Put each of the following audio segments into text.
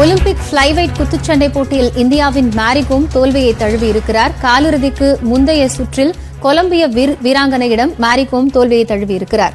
Olympic ஃபிளைவெயிட் குத்துச்சண்டை போட்டியில் இந்தியாவின் மேரிகோம் தோல்வியை தழுவி இருக்கிறார் காலிறுதிக்கு முந்தைய சுற்றில் கொலம்பிய வீர்- வீராங்கனையிடம் மேரிகோம் தோல்வியை தழுவி இருக்கிறார்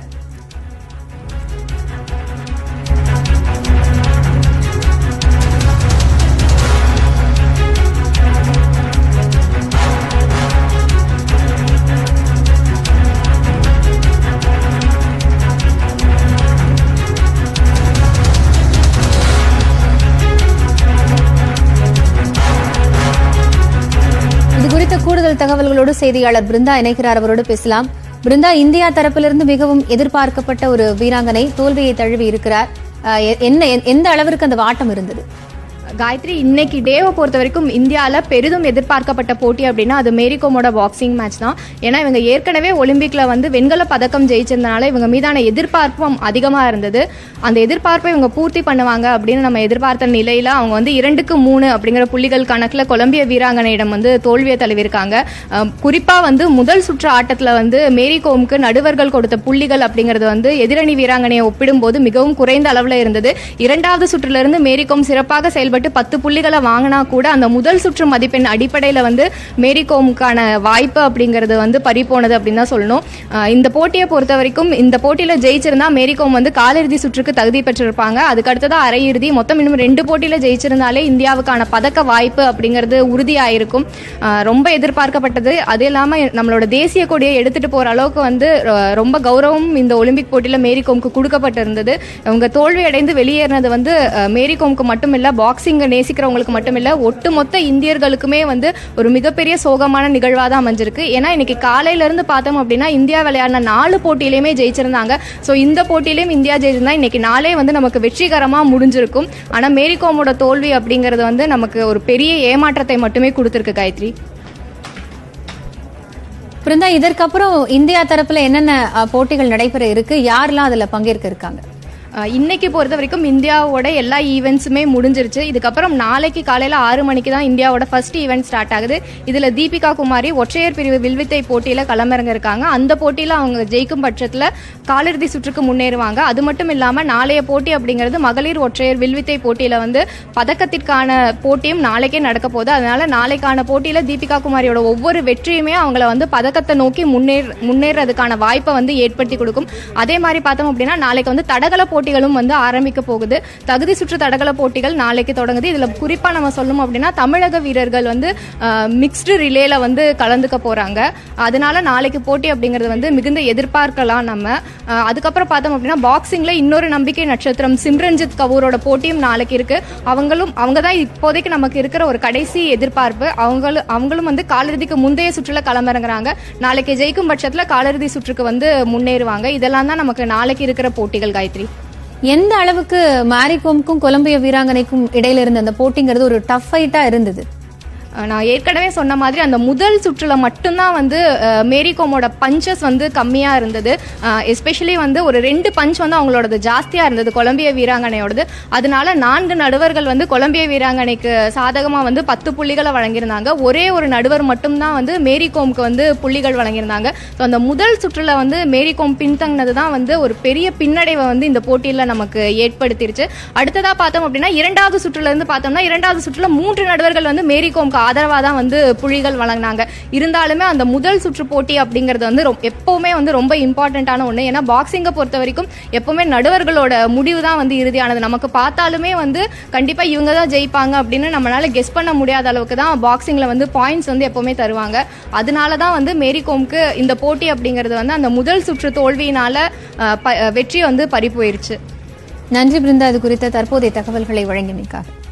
இது குறித்த கூடுதல் தகவல்களோடு செய்தியாளர் பிருந்தா இணைக்கிறார் அவரோடு பேசலாம் பிருந்தா இந்தியா தரப்பிலிருந்து மிகவும் எதிர்பார்க்கப்பட்ட ஒரு வீராங்கனை தோல்வியை தழுவி இருக்கிறார் அஹ், எ- என்ன எ- எந்த அளவிற்கு அந்த வாட்டம் இருந்தது காயத்ரி இன்னைக்கு டேவை பொறுத்த வரைக்கும் இந்தியாவில் பெரிதும் எதிர்பார்க்கப்பட்ட போட்டி அப்படின்னா அது மேரிகோமோட பாக்ஸிங் மேட்ச் தான் ஏன்னா இவங்க ஏற்கனவே ஒலிம்பிக்ல வந்து வெண்கல பதக்கம் ஜெயிச்சிருந்தனால இவங்க மீதான எதிர்பார்ப்பும் அதிகமாக இருந்தது அந்த எதிர்பார்ப்பை இவங்க பூர்த்தி பண்ணுவாங்க அப்படின்னு நம்ம எதிர்பார்த்த நிலையில அவங்க வந்து இரண்டுக்கு மூணு அப்படிங்கிற புள்ளிகள் கணக்கில் கொலம்பிய வீராங்கனையிடம் வந்து தோல்வியை தழுவிருக்காங்க அஹ், குறிப்பா வந்து முதல் சுற்று ஆட்டத்தில் வந்து மேரிகோமுக்கு நடுவர்கள் கொடுத்த புள்ளிகள் அப்படிங்கிறது வந்து எதிரணி வீராங்கனையை ஒப்பிடும்போது மிகவும் குறைந்த அளவில் இருந்தது இரண்டாவது சுற்றிலிருந்து மேரிகோம் சிறப்பாக செயல்பட்டு பத்து புள்ளிகளை வாங்கினா கூட அந்த முதல் சுற்று மதிப்பெண் அடிப்படையில் வந்து மேரிகோமுக்கான வாய்ப்பு அப்படிங்கிறது வந்து பறிபோனது அப்படின்னு தான் சொல்லணும் அஹ் இந்த போட்டியை பொறுத்த வரைக்கும் இந்த போட்டியில் ஜெயிச்சிருந்தா மேரிகோம் வந்து காலிறுதி சுற்றுக்கு தகுதி பெற்றிருப்பாங்க அதுக்கு அடுத்ததா அரையிறுதி மொத்தம் இன்னும் ரெண்டு போட்டியில் ஜெயிச்சிருந்தாலே இந்தியாவுக்கான பதக்க வாய்ப்பு அப்படிங்கிறது உறுதியாயிருக்கும் அஹ் ரொம்ப எதிர்பார்க்கப்பட்டது அது இல்லாமல் நம்மளோட தேசிய கொடியை எடுத்துட்டு போற அளவுக்கு வந்து அஹ் ரொம்ப கௌரவம் இந்த ஒலிம்பிக் போட்டியில் மேரிகோம்க்கு கொடுக்கப்பட்டிருந்தது அவங்க தோல்வி அடைந்து வெளியேறினது வந்து அஹ், மேரிகோம்க்கு மட்டும் இல்ல பாக்ஸிங்கை நேசிக்கிறவங்களுக்கு மட்டும் இல்ல ஒட்டுமொத்த இந்தியர்களுக்குமே வந்து ஒரு மிகப்பெரிய சோகமான நிகழ்வாக தான் அமைஞ்சிருக்கு ஏன்னா இன்னைக்கு காலையில இருந்து பார்த்தோம் அப்படின்னா இந்தியா விளையாடின நாலு போட்டியிலையுமே ஜெயிச்சிருந்தாங்க ஸோ இந்த போட்டியிலையும் இந்தியா ஜெயிச்சிருந்தா இன்னைக்கு நாளே வந்து நமக்கு வெற்றிகரமா முடிஞ்சிருக்கும் ஆனா மேரிகோமோட தோல்வி அப்படிங்கிறது வந்து நமக்கு ஒரு பெரிய ஏமாற்றத்தை மட்டுமே கொடுத்துருக்கு காயத்ரி பிருந்தா இதற்கப்புறம் இந்தியா தரப்புல என்னென்ன அஹ், போட்டிகள் நடைபெற இருக்கு யாரெல்லாம் அதுல பங்கேற்க இருக்காங்க அஹ் இன்னைக்கு பொறுத்த வரைக்கும் இந்தியாவோட எல்லா ஈவெண்ட்ஸுமே முடிஞ்சிருச்சு இதுக்கப்புறம் நாளைக்கு காலையில் ஆறு மணிக்கு தான் இந்தியாவோட ஃபர்ஸ்ட் ஈவெண்ட் ஸ்டார்ட் ஆகுது இதில் தீபிகா குமாரி ஒற்றையர் பிரிவு வில்வித்தை போட்டியில் களமிறங்க இருக்காங்க அந்த போட்டியில் அவங்க ஜெயிக்கும் பட்சத்தில் காலிறுதி சுற்றுக்கு முன்னேறுவாங்க அது மட்டும் இல்லாமல் நாளைய போட்டி அப்படிங்கிறது மகளிர் ஒற்றையர் வில்வித்தை போட்டியில் வந்து பதக்கத்திற்கான போட்டியும் நாளைக்கே நடக்க போகுது அதனால நாளைக்கான போட்டியில் தீபிகா குமாரியோட ஒவ்வொரு வெற்றியுமே அவங்கள வந்து பதக்கத்தை நோக்கி முன்னேற முன்னேறதுக்கான வாய்ப்பை வந்து ஏற்படுத்தி கொடுக்கும் அதே மாதிரி பார்த்தோம் அப்படின்னா நாளைக்கு வந்து தடகள போட்டிகளும் வந்து ஆரம்பிக்க போகுது தகுதி சுற்று தடகள போட்டிகள் நாளைக்கு தொடங்குது இதுல குறிப்பா நம்ம சொல்லணும் அப்படின்னா தமிழக வீரர்கள் வந்து மிக்ஸ்டு ரிலேல வந்து கலந்துக்க போறாங்க அதனால நாளைக்கு போட்டி அப்படிங்கிறது வந்து மிகுந்த எதிர்பார்க்கலாம் நம்ம அஹ், அதுக்கப்புறம் பார்த்தோம் அப்படின்னா பாக்ஸிங்ல இன்னொரு நம்பிக்கை நட்சத்திரம் சிம்ரன்ஜித் கபூரோட போட்டியும் நாளைக்கு இருக்கு அவங்களும் அவங்க தான் இப்போதைக்கு நமக்கு இருக்கிற ஒரு கடைசி எதிர்பார்ப்பு அவங்களும் அவங்களும் வந்து காலிறுதிக்கு முந்தைய சுற்றுல களமிறங்குறாங்க நாளைக்கு ஜெயிக்கும் பட்சத்துல காலிறுதி சுற்றுக்கு வந்து முன்னேறுவாங்க இதெல்லாம் தான் நமக்கு நாளைக்கு இருக்கிற போட்டிகள் காயத்ரி எந்த அளவுக்கு மேரிகோமுக்கும் கொலம்பிய வீராங்கனைக்கும் இடையில இருந்த அந்த போட்டிங்கிறது ஒரு டஃப் ஃபைட்டா இருந்தது அஹ் நான் ஏற்கனவே சொன்ன மாதிரி அந்த முதல் சுற்றுல மட்டும்தான் வந்து அஹ், மேரிகோமோட பஞ்சஸ் வந்து கம்மியாக இருந்தது எஸ்பெஷலி வந்து ஒரு ரெண்டு பஞ்ச் வந்து அவங்களோடது ஜாஸ்தியாக இருந்தது கொலம்பிய வீராங்கனையோடது அதனால நான்கு நடுவர்கள் வந்து கொலம்பிய வீராங்கனைக்கு சாதகமாக வந்து பத்து புள்ளிகளை வழங்கியிருந்தாங்க ஒரே ஒரு நடுவர் மட்டும்தான் வந்து மேரிகோமுக்கு வந்து புள்ளிகள் வழங்கியிருந்தாங்க ஸோ அந்த முதல் சுற்றுல வந்து மேரிகோம் பின்தங்கினது தான் வந்து ஒரு பெரிய பின்னடைவை வந்து இந்த போட்டியில் நமக்கு ஏற்படுத்திருச்சு அடுத்ததாக பார்த்தோம் அப்படின்னா இரண்டாவது சுற்றுல இருந்து பார்த்தோம்னா இரண்டாவது சுற்றுல மூன்று நடுவர்கள் வந்து மேரிகோம்க்கு ஆதரவாக தான் வந்து புள்ளிகள் வழங்கினாங்க இருந்தாலுமே அந்த முதல் சுற்று போட்டி அப்படிங்கிறது வந்து ரொ- எப்பவுமே வந்து ரொம்ப இம்பார்ட்டண்ட்டான ஒன்று ஏன்னா பாக்ஸிங்கை பொறுத்த வரைக்கும் எப்பவுமே நடுவர்களோட முடிவு தான் வந்து இறுதியானது நமக்கு பார்த்தாலுமே வந்து கண்டிப்பாக இவங்க தான் ஜெயிப்பாங்க அப்படின்னு நம்மளால கெஸ் பண்ண முடியாத அளவுக்கு தான் பாக்ஸிங்கில் வந்து பாயிண்ட்ஸ் வந்து எப்பவுமே தருவாங்க அதனால தான் வந்து மேரிகோம்க்கு இந்த போட்டி அப்படிங்கிறது வந்து அந்த முதல் சுற்று தோல்வியினால அஹ், ப- வெற்றி வந்து பறி போயிருச்சு நன்றி பிருந்தா இது குறித்த தற்போதைய தகவல்களை வழங்கியமைக்காக